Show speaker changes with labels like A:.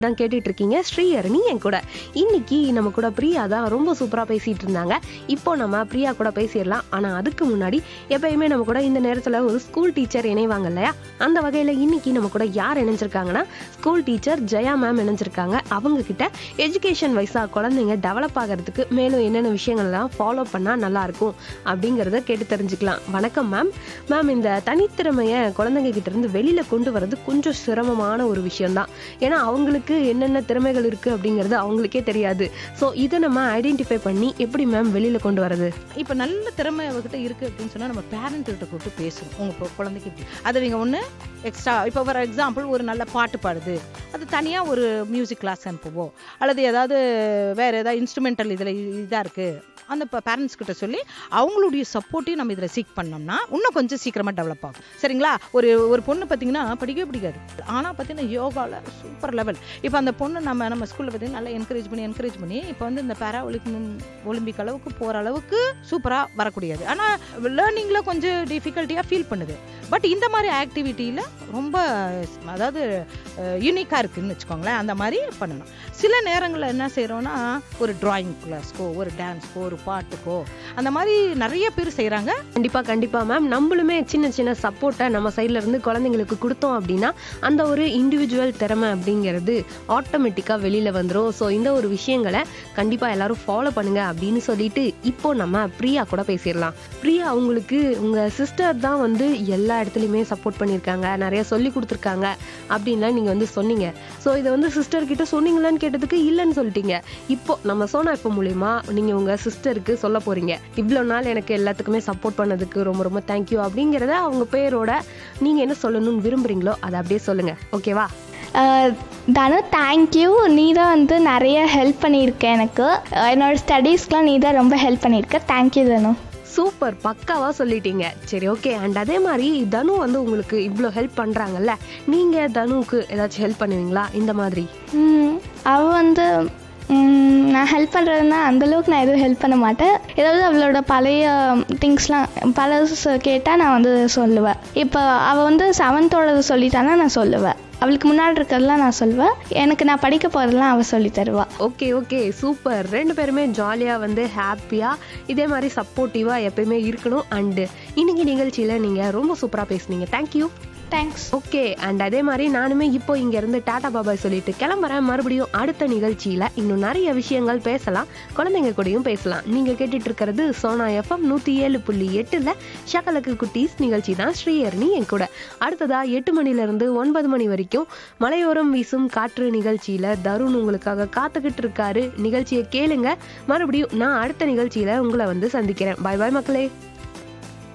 A: தான் கேட்டுட்டு இருக்கீங்க ஸ்ரீஹரணி என் கூட இன்னைக்கு நம்ம கூட பிரியா தான் ரொம்ப சூப்பரா பேசிட்டு இருந்தாங்க இப்போ நம்ம பிரியா கூட பேசிடலாம் ஆனா அதுக்கு முன்னாடி எப்பயுமே நம்ம கூட இந்த நேரத்துல ஒரு ஸ்கூல் டீச்சர் இணைவாங்க இல்லையா அந்த வகையில இன்னைக்கு நம்ம கூட யார் இணைஞ்சிருக்காங்கன்னா ஸ்கூல் டீச்சர் ஜெயா மேம் இணைஞ்சிருக்காங்க அவங்க கிட்ட எஜுகேஷன் வைஸா குழந்தைங்க டெவலப் ஆகிறதுக்கு மேலும் என்னென்ன விஷயங்கள்லாம் ஃபாலோ பண்ணா நல்லா இருக்கும் அப்படிங்கறத கேட்டு தெரிஞ்சுக்கலாம் வணக்கம் மேம் மேம் இந்த தனித்திறமைய குழந்தைங்க கிட்ட இருந்து வெளியில கொண்டு வர்றது கொஞ்சம் சிரமமான ஒரு விஷயம்தான் ஏன்னா அவங்களுக்கு என்னென்ன திறமைகள் இருக்கு அப்படிங்கிறது அவங்களுக்கே தெரியாது ஸோ இதை நம்ம ஐடென்டிஃபை பண்ணி எப்படி மேம் வெளியில கொண்டு வரது
B: இப்போ நல்ல திறமை அவகிட்ட இருக்கு அப்படின்னு சொன்னா நம்ம பேரண்ட் கிட்ட கூப்பிட்டு பேசணும் உங்க பொ- குழந்தைக்கு இப்படி அது நீங்க ஒண்ணு எக்ஸ்ட்ரா இப்போ ஃபார் எக்ஸாம்பிள் ஒரு நல்ல பாட்டு பாடுது அது தனியா ஒரு மியூசிக் கிளாஸ் அனுப்புவோம் அல்லது ஏதாவது வேற ஏதாவது இன்ஸ்ட்ருமெண்டல் இதுல இ- இதா இருக்கு அந்த பேரண்ட்ஸ் கிட்ட சொல்லி அவங்களுடைய சப்போர்ட்டையும் நம்ம இதுல சீக் பண்ணோம்னா இன்னும் கொஞ்சம் சீக்கிரமா டெவலப் ஆகும் சரிங்களா ஒரு ஒரு பொண்ணு பார்த்தீங்கன்னா படிக்கவே பிடிக்காது ஆனா பார்த்தீங்கன்னா யோகால சூப்பர் லெவல் இப்போ அந்த பொண்ணு நம்ம நம்ம ஸ்கூல்ல பார்த்தீங்கன்னா நல்லா என்கரேஜ் பண்ணி என்கரேஜ் பண்ணி இப்போ வந்து இந்த பேரா ஒலிம்பிக் ஒலிம்பிக் அளவுக்கு போற அளவுக்கு சூப்பரா வரக்கூடியது ஆனா லேர்னிங்ல கொஞ்சம் டிஃபிகல்ட்டியா ஃபீல் பண்ணுது பட் இந்த மாதிரி ஆக்டிவிட்டியில ரொம்ப அதாவது யூனிக்கா இருக்குன்னு வச்சுக்கோங்களேன் அந்த மாதிரி பண்ணணும் சில நேரங்களில் என்ன செய்றோம்னா ஒரு டிராயிங் கிளாஸ்க்கோ ஒரு டான்ஸ்க்கோ ஒரு பாட்டுக்கோ அந்த மாதிரி நிறைய பேர் செய்றாங்க
A: கண்டிப்பா கண்டிப்பா மேம் நம்மளுமே சின்ன சின்ன சப்போர்ட்டை நம்ம சைட்ல இருந்து குழந்தைங்களுக்கு கொடுத்தோம் அப்படின்னா அந்த ஒரு இண்டிவிஜுவல் திறமை அப்படிங்கிறது ஆட்டோமேட்டிக்கா வெளியில வந்துரும் ஸோ இந்த ஒரு விஷயங்களை கண்டிப்பா எல்லாரும் ஃபாலோ பண்ணுங்க அப்படின்னு சொல்லிட்டு இப்போ நம்ம பிரியா கூட பேசிடலாம் பிரியா உங்களுக்கு உங்க சிஸ்டர் தான் வந்து எல்லா இடத்துலயுமே சப்போர்ட் பண்ணியிருக்காங்க நிறைய சொல்லி கொடுத்துருக்காங்க அப்படின்லாம் நீங்க வந்து சொன்னீங்க ஸோ இதை வந்து சிஸ்டர் கிட்ட சொன்னீங்களான்னு கேட்டதுக்கு இல்லைன்னு சொல்லிட்டீங்க இப்போ நம்ம சோனா இப்போ மூலியமா நீங்க உங்க சிஸ்டருக்கு சொல்ல போறீங்க இவ்வளவு நாள் எனக்கு எல்லாத்துக்குமே சப்போர்ட் பண்ணதுக்கு ரொம்ப ரொம்ப தேங்க்யூ அப்படிங்கறத அவங்க பேரோட நீங்க என்ன சொல்லணும்னு விரும்புறீங்களோ அதை அப்படியே சொல்லுங்க ஓகேவா
C: அஹ் தனு தேங்க்யூ நீ தான் வந்து நிறைய ஹெல்ப் பண்ணியிருக்க எனக்கு அஹ் என்னோட ஸ்டடீஸ்க்குலாம் நீ தான் ரொம்ப ஹெல்ப் பண்ணியிருக்க தேங்க்யூ தனு
A: சூப்பர் பக்காவா சொல்லிட்டீங்க சரி ஓகே அண்ட் அதே மாதிரி தனு வந்து உங்களுக்கு இவ்வளோ ஹெல்ப் பண்றாங்கல்ல நீங்க தனுவுக்கு ஏதாச்சும் ஹெல்ப் பண்ணுவீங்களா இந்த மாதிரி
C: ம், அவ வந்து ம், நான் ஹெல்ப் பண்ணுறதுனா அந்தளவுக்கு நான் எதுவும் ஹெல்ப் பண்ண மாட்டேன் ஏதாவது அவளோட பழைய திங்ஸ்லாம் பழசு கேட்டால் நான் வந்து சொல்லுவேன் இப்போ அவள் வந்து செவன்த்தோடது சொல்லிட்டானா நான் சொல்லுவேன் அவளுக்கு முன்னாடி இருக்கிறதெல்லாம் நான் சொல்லுவேன் எனக்கு நான் படிக்க போகிறதெல்லாம் அவள் சொல்லி தருவா
A: ஓகே ஓகே சூப்பர் ரெண்டு பேருமே ஜாலியாக வந்து ஹாப்பியாக இதே மாதிரி சப்போர்ட்டிவாக எப்பயுமே இருக்கணும் அண்டு இன்னைக்கு நிகழ்ச்சியில் நீங்கள் ரொம்ப சூப்பராக பேசுனீங்க தேங்க்யூ
C: தேங்க்ஸ்
A: ஓகே அண்ட் அதே மாதிரி நானுமே இப்போ இங்க இருந்து டாடா பாபாய் சொல்லிட்டு கிளம்புறேன் மறுபடியும் அடுத்த நிகழ்ச்சியில இன்னும் நிறைய விஷயங்கள் பேசலாம் குழந்தைங்க கூடயும் பேசலாம் நீங்க கேட்டுட்டு இருக்கிறது சோனா எஃப்எம் நூத்தி ஏழு புள்ளி எட்டுல ஷகலக்கு குட்டீஸ் நிகழ்ச்சி தான் ஸ்ரீஹரணி என் கூட அடுத்ததா எட்டு மணில இருந்து ஒன்பது மணி வரைக்கும் மலையோரம் வீசும் காற்று நிகழ்ச்சியில தருண் உங்களுக்காக காத்துக்கிட்டு இருக்காரு நிகழ்ச்சியை கேளுங்க மறுபடியும் நான் அடுத்த நிகழ்ச்சியில உங்களை வந்து சந்திக்கிறேன் பாய் பாய் மக்களே